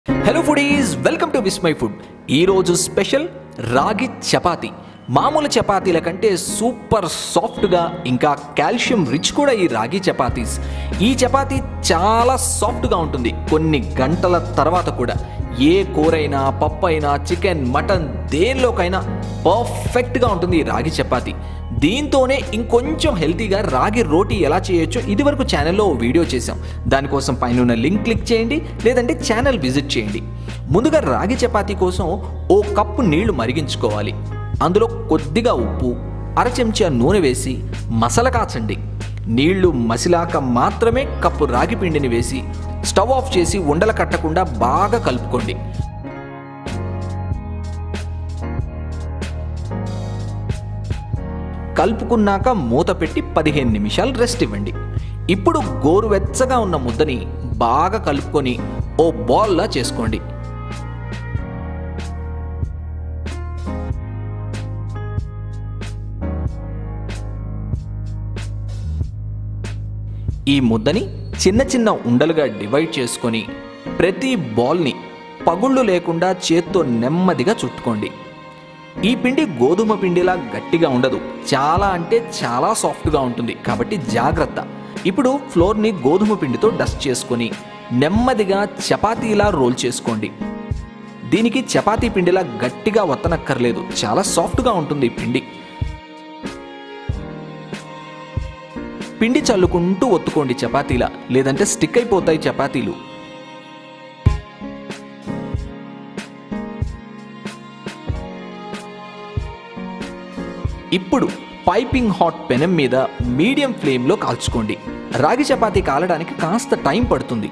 hello foodies welcome to with my food ఈరోజు special ragi chapati మామూలు చపాతీల కంటే సూపర్ సాఫ్ట్గా ఇంకా కాల్షియం రిచ్ కూడా ఈ రాగి చపాతీస్ ఈ చపాతీ చాలా సాఫ్ట్గా ఉంటుంది కొన్ని గంటల తర్వాత కూడా ఏ కూరైనా పప్పు అయినా చికెన్ మటన్ దేనిలోకైనా పర్ఫెక్ట్గా ఉంటుంది ఈ రాగి చపాతీ దీంతోనే ఇంకొంచెం హెల్తీగా రాగి రోటీ ఎలా చేయొచ్చో ఇదివరకు ఛానల్లో ఓ వీడియో చేశాం దానికోసం పైన ఉన్న లింక్ క్లిక్ చేయండి లేదంటే ఛానల్ విజిట్ చేయండి ముందుగా రాగి చపాతీ కోసం ఓ కప్పు నీళ్లు మరిగించుకోవాలి అందులో కొద్దిగా ఉప్పు అర చెంచా నూనె వేసి మసల కాచండి నీళ్లు మసిలాక మాత్రమే కప్పు రాగి పిండిని వేసి స్టవ్ ఆఫ్ చేసి ఉండలు కట్టకుండా బాగా కలుపుకోండి కలుపుకున్నాక మూత పెట్టి పదిహేను నిమిషాలు రెస్ట్ ఇవ్వండి ఇప్పుడు గోరువెచ్చగా ఉన్న ముద్దని బాగా కలుపుకొని ఓ బాల్లా చేసుకోండి ఈ ముద్దని చిన్న చిన్న ఉండలుగా డివైడ్ చేసుకొని ప్రతి బాల్ని పగుళ్ళు లేకుండా చేత్తో నెమ్మదిగా చుట్టుకోండి ఈ పిండి గోధుమ పిండిలా గట్టిగా ఉండదు చాలా అంటే చాలా సాఫ్ట్గా ఉంటుంది కాబట్టి జాగ్రత్త ఇప్పుడు ఫ్లోర్ని గోధుమ పిండితో డస్ట్ చేసుకొని నెమ్మదిగా చపాతీలా రోల్ చేసుకోండి దీనికి చపాతీ పిండిలా గట్టిగా వత్తనక్కర్లేదు చాలా సాఫ్ట్గా ఉంటుంది ఈ పిండి పిండి చల్లుకుంటూ ఒత్తుకోండి చపాతీలా లేదంటే స్టిక్ అయిపోతాయి చపాతీలు ఇప్పుడు పైపింగ్ హాట్ పెనం మీద మీడియం ఫ్లేమ్లో కాల్చుకోండి రాగి చపాతీ కాలడానికి కాస్త టైం పడుతుంది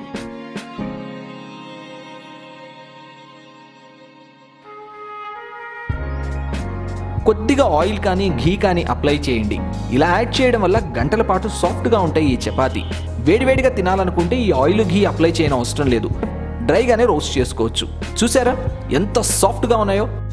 కొద్దిగా ఆయిల్ కానీ ఘీ కానీ అప్లై చేయండి ఇలా యాడ్ చేయడం వల్ల గంటల పాటు సాఫ్ట్గా ఉంటాయి ఈ చపాతీ వేడివేడిగా తినాలనుకుంటే ఈ ఆయిల్ ఘీ అప్లై చేయని అవసరం లేదు డ్రైగానే రోస్ట్ చేసుకోవచ్చు చూసారా ఎంత సాఫ్ట్గా ఉన్నాయో